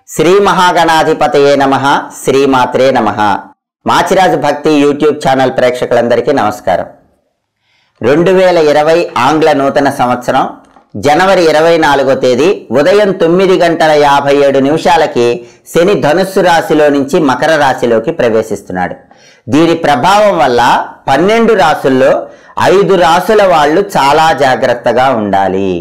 శ్రీ మహాగణాధిపతయే నమ శ్రీమాత్రే నమ మాచిరాజు భక్తి యూట్యూబ్ ఛానల్ ప్రేక్షకులందరికీ నమస్కారం రెండు వేల ఇరవై ఆంగ్ల నూతన సంవత్సరం జనవరి ఇరవై నాలుగో తేదీ ఉదయం తొమ్మిది గంటల యాభై ఏడు నిమిషాలకి శని ధనుస్సు రాశిలో నుంచి మకర రాశిలోకి ప్రవేశిస్తున్నాడు దీని ప్రభావం వల్ల పన్నెండు రాసుల్లో ఐదు రాసుల వాళ్ళు చాలా జాగ్రత్తగా ఉండాలి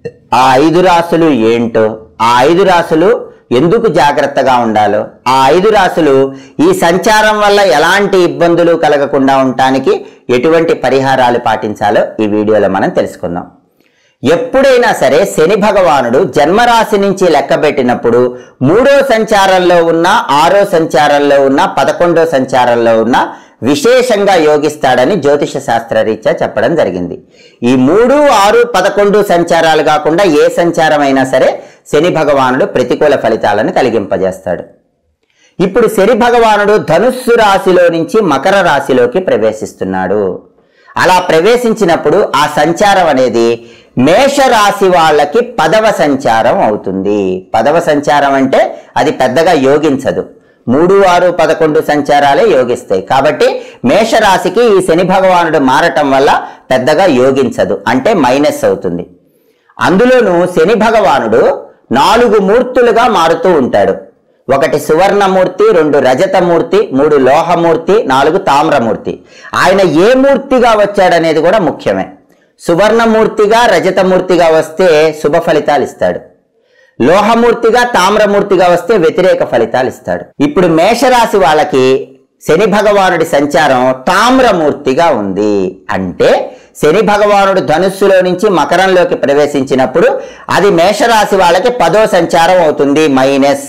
ఆ ఐదు రాసులు ఏంటో ఆ ఐదు రాసులు ఎందుకు జాగ్రత్తగా ఉండాలో ఆ ఐదు రాసులు ఈ సంచారం వల్ల ఎలాంటి ఇబ్బందులు కలగకుండా ఉండటానికి ఎటువంటి పరిహారాలు పాటించాలో ఈ వీడియోలో మనం తెలుసుకుందాం ఎప్పుడైనా సరే శని భగవానుడు జన్మరాశి నుంచి లెక్కబెట్టినప్పుడు మూడో సంచారంలో ఉన్న ఆరో సంచారంలో ఉన్న పదకొండో సంచారంలో ఉన్న విశేషంగా యోగిస్తాడని జ్యోతిష శాస్త్రరీత్యా చెప్పడం జరిగింది ఈ మూడు ఆరు పదకొండు సంచారాలు కాకుండా ఏ సంచారం అయినా సరే శని భగవానుడు ప్రతికూల ఫలితాలను కలిగింపజేస్తాడు ఇప్పుడు శని భగవానుడు ధనుస్సు రాశిలో నుంచి మకర రాశిలోకి ప్రవేశిస్తున్నాడు అలా ప్రవేశించినప్పుడు ఆ సంచారం అనేది మేష రాశి వాళ్ళకి పదవ సంచారం అవుతుంది పదవ సంచారం అంటే అది పెద్దగా యోగించదు మూడు ఆరు పదకొండు సంచారాలే యోగిస్తాయి కాబట్టి మేషరాశికి ఈ శని భగవానుడు మారటం వల్ల పెద్దగా యోగించదు అంటే మైనస్ అవుతుంది అందులోనూ శని భగవానుడు నాలుగు మూర్తులుగా మారుతూ ఉంటాడు ఒకటి సువర్ణమూర్తి రెండు రజతమూర్తి మూడు లోహమూర్తి నాలుగు తామ్రమూర్తి ఆయన ఏ మూర్తిగా వచ్చాడనేది కూడా ముఖ్యమే సువర్ణమూర్తిగా రజతమూర్తిగా వస్తే శుభ ఫలితాలు ఇస్తాడు లోహమూర్తిగా తామ్రమూర్తిగా వస్తే వ్యతిరేక ఫలితాలు ఇస్తాడు ఇప్పుడు మేషరాశి వాళ్ళకి శని భగవానుడి సంచారం తామ్రమూర్తిగా ఉంది అంటే శని భగవానుడు ధనుస్సులో నుంచి మకరంలోకి ప్రవేశించినప్పుడు అది మేషరాశి వాళ్ళకి పదో సంచారం అవుతుంది మైనస్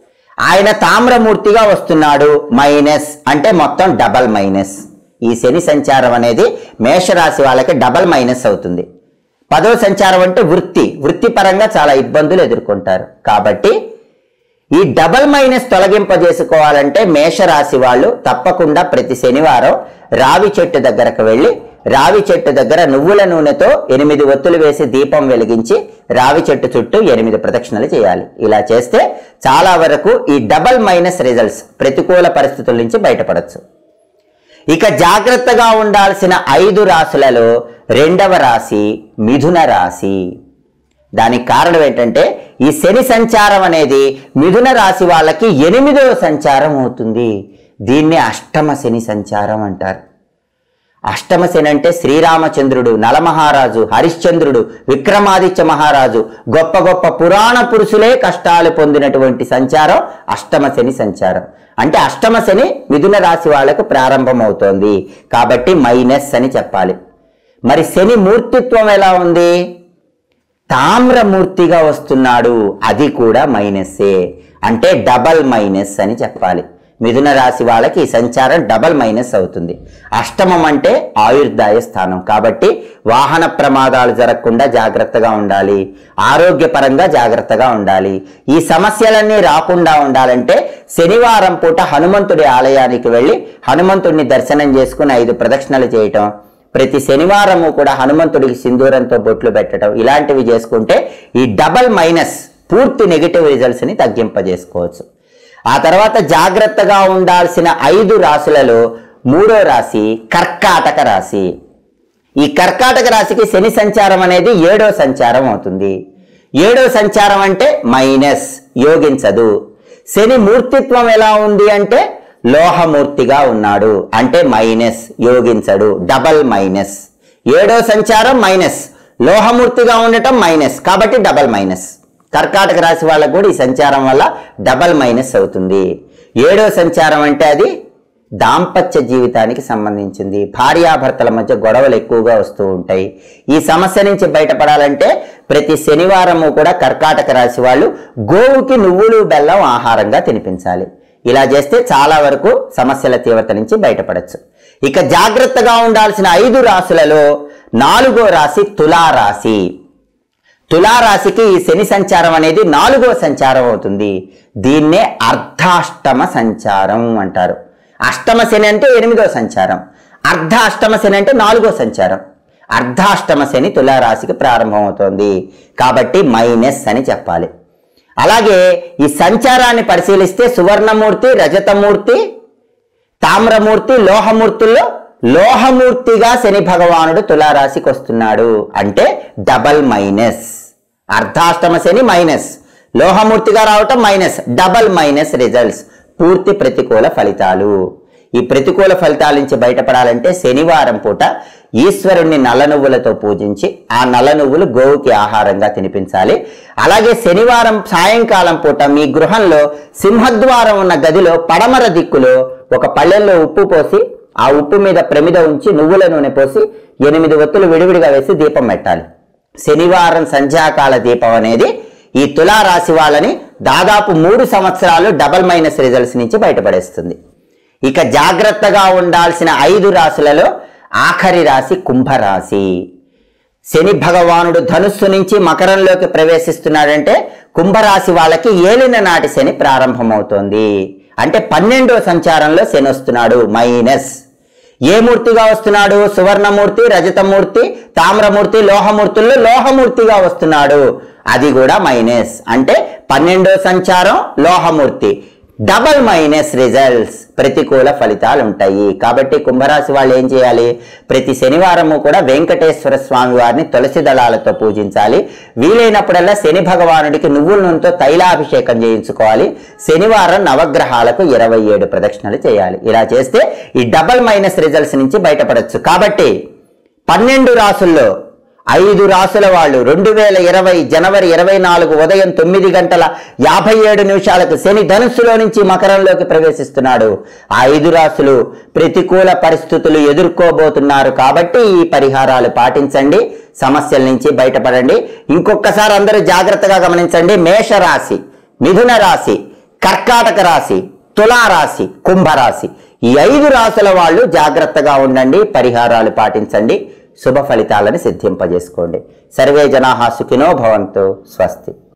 ఆయన తామ్రమూర్తిగా వస్తున్నాడు మైనస్ అంటే మొత్తం డబల్ మైనస్ ఈ శని సంచారం అనేది మేషరాశి వాళ్ళకి డబల్ మైనస్ అవుతుంది పదో సంచారం అంటే వృత్తి వృత్తిపరంగా చాలా ఇబ్బందులు ఎదుర్కొంటారు కాబట్టి ఈ డబల్ మైనస్ తొలగింపజేసుకోవాలంటే మేషరాశి వాళ్ళు తప్పకుండా ప్రతి శనివారం రావి చెట్టు దగ్గరకు వెళ్ళి రావి చెట్టు దగ్గర నువ్వుల నూనెతో ఎనిమిది ఒత్తులు వేసి దీపం వెలిగించి రావి చెట్టు చుట్టూ ఎనిమిది ప్రదక్షిణలు చేయాలి ఇలా చేస్తే చాలా వరకు ఈ డబల్ మైనస్ రిజల్ట్స్ ప్రతికూల పరిస్థితుల నుంచి బయటపడచ్చు ఇక జాగ్రత్తగా ఉండాల్సిన ఐదు రాశులలో రెండవ రాశి మిథున రాశి దానికి కారణం ఏంటంటే ఈ శని సంచారం అనేది మిథున రాశి వాళ్ళకి ఎనిమిదవ సంచారం అవుతుంది దీన్ని అష్టమ శని సంచారం అంటారు అష్టమ శని అంటే శ్రీరామచంద్రుడు నలమహారాజు హరిశ్చంద్రుడు విక్రమాదిత్య మహారాజు గొప్ప గొప్ప పురాణ పురుషులే కష్టాలు పొందినటువంటి సంచారం అష్టమ శని సంచారం అంటే అష్టమ శని మిథున రాశి వాళ్ళకు ప్రారంభమవుతోంది కాబట్టి మైనస్ అని చెప్పాలి మరి శని మూర్తిత్వం ఎలా ఉంది తామ్రమూర్తిగా వస్తున్నాడు అది కూడా మైనస్సే అంటే డబల్ మైనస్ అని చెప్పాలి మిథున రాశి వాళ్ళకి ఈ సంచారం డబల్ మైనస్ అవుతుంది అష్టమం అంటే ఆయుర్దాయ స్థానం కాబట్టి వాహన ప్రమాదాలు జరగకుండా జాగ్రత్తగా ఉండాలి ఆరోగ్యపరంగా జాగ్రత్తగా ఉండాలి ఈ సమస్యలన్నీ రాకుండా ఉండాలంటే శనివారం పూట హనుమంతుడి ఆలయానికి వెళ్ళి హనుమంతుడిని దర్శనం చేసుకుని ఐదు ప్రదక్షిణలు చేయటం ప్రతి శనివారము కూడా హనుమంతుడికి సింధూరంతో బొట్లు పెట్టడం ఇలాంటివి చేసుకుంటే ఈ డబల్ మైనస్ పూర్తి నెగిటివ్ రిజల్ట్స్ ని తగ్గింపజేసుకోవచ్చు ఆ తర్వాత జాగ్రత్తగా ఉండాల్సిన ఐదు రాశులలో మూడో రాశి కర్కాటక రాశి ఈ కర్కాటక రాశికి శని సంచారం అనేది ఏడో సంచారం అవుతుంది ఏడో సంచారం అంటే మైనస్ యోగించదు శని మూర్తిత్వం ఎలా ఉంది అంటే లోహమూర్తిగా ఉన్నాడు అంటే మైనస్ యోగించడు డబల్ మైనస్ ఏడో సంచారం మైనస్ లోహమూర్తిగా ఉండటం మైనస్ కాబట్టి డబల్ మైనస్ కర్కాటక రాశి వాళ్ళకు కూడా ఈ సంచారం వల్ల డబల్ మైనస్ అవుతుంది ఏడో సంచారం అంటే అది దాంపత్య జీవితానికి సంబంధించింది భార్యాభర్తల మధ్య గొడవలు ఎక్కువగా వస్తూ ఉంటాయి ఈ సమస్య నుంచి బయటపడాలంటే ప్రతి శనివారము కూడా కర్కాటక రాశి వాళ్ళు గోవుకి నువ్వులు బెల్లం ఆహారంగా తినిపించాలి ఇలా చేస్తే చాలా వరకు సమస్యల తీవ్రత నుంచి బయటపడచ్చు ఇక జాగ్రత్తగా ఉండాల్సిన ఐదు రాశులలో నాలుగో రాశి తులారాశి తులారాశికి ఈ శని సంచారం అనేది నాలుగో సంచారం అవుతుంది దీన్నే అర్ధాష్టమ సంచారం అంటారు అష్టమ శని అంటే ఎనిమిదో సంచారం అర్ధ అష్టమ శని అంటే నాలుగో సంచారం అర్ధాష్టమ శని తులారాశికి ప్రారంభమవుతోంది కాబట్టి మైనస్ అని చెప్పాలి అలాగే ఈ సంచారాన్ని పరిశీలిస్తే సువర్ణమూర్తి రజతమూర్తి తామ్రమూర్తి లోహమూర్తుల్లో లోహమూర్తిగా శని భగవానుడు తులారాశికి వస్తున్నాడు అంటే డబల్ మైనస్ అర్ధాష్టమ శని మైనస్ లోహమూర్తిగా రావటం మైనస్ డబల్ మైనస్ రిజల్ట్స్ పూర్తి ప్రతికూల ఫలితాలు ఈ ప్రతికూల ఫలితాల నుంచి బయటపడాలంటే శనివారం పూట ఈశ్వరుణ్ణి నల్ల నువ్వులతో పూజించి ఆ నల్ల నువ్వులు గోవుకి ఆహారంగా తినిపించాలి అలాగే శనివారం సాయంకాలం పూట మీ గృహంలో సింహద్వారం ఉన్న గదిలో పడమర దిక్కులో ఒక పళ్ళెంలో ఉప్పు పోసి ఆ ఉప్పు మీద ప్రమిద ఉంచి నువ్వుల నూనె పోసి ఎనిమిది ఒత్తులు విడివిడిగా వేసి దీపం పెట్టాలి శనివారం సంధ్యాకాల దీపం అనేది ఈ తులారాశి వాళ్ళని దాదాపు మూడు సంవత్సరాలు డబల్ మైనస్ రిజల్ట్స్ నుంచి బయటపడేస్తుంది ఇక జాగ్రత్తగా ఉండాల్సిన ఐదు రాశులలో ఆఖరి రాశి కుంభరాశి శని భగవానుడు ధనుస్సు నుంచి మకరంలోకి ప్రవేశిస్తున్నాడంటే కుంభరాశి వాళ్ళకి ఏలిన నాటి శని ప్రారంభమవుతోంది అంటే పన్నెండో సంచారంలో శని వస్తున్నాడు మైనస్ ఏ మూర్తిగా వస్తున్నాడు సువర్ణమూర్తి రజతమూర్తి తామ్రమూర్తి లోహమూర్తుల్లో లోహమూర్తిగా వస్తున్నాడు అది కూడా మైనస్ అంటే పన్నెండో సంచారం లోహమూర్తి డబల్ మైనస్ రిజల్ట్స్ ప్రతికూల ఫలితాలు ఉంటాయి కాబట్టి కుంభరాశి వాళ్ళు ఏం చేయాలి ప్రతి శనివారము కూడా వెంకటేశ్వర స్వామి వారిని తులసి దళాలతో పూజించాలి వీలైనప్పుడల్లా శని భగవానుడికి నువ్వుల నూనెతో తైలాభిషేకం చేయించుకోవాలి శనివారం నవగ్రహాలకు ఇరవై ఏడు ప్రదక్షిణలు చేయాలి ఇలా చేస్తే ఈ డబల్ మైనస్ రిజల్ట్స్ నుంచి బయటపడచ్చు కాబట్టి పన్నెండు రాసుల్లో ఐదు రాసుల వాళ్ళు రెండు వేల ఇరవై జనవరి ఇరవై నాలుగు ఉదయం తొమ్మిది గంటల యాభై ఏడు నిమిషాలకు శని ధనుస్సులో నుంచి మకరంలోకి ప్రవేశిస్తున్నాడు ఆ ఐదు రాసులు ప్రతికూల పరిస్థితులు ఎదుర్కోబోతున్నారు కాబట్టి ఈ పరిహారాలు పాటించండి సమస్యల నుంచి బయటపడండి ఇంకొకసారి అందరూ జాగ్రత్తగా గమనించండి మేషరాశి మిథున రాశి కర్కాటక రాశి తులారాశి కుంభరాశి ఈ ఐదు రాశుల వాళ్ళు జాగ్రత్తగా ఉండండి పరిహారాలు పాటించండి శుభ ఫలితాలను సిద్ధింపజేసుకోండి సర్వే జనాహా సుఖినో భవంతు స్వస్తి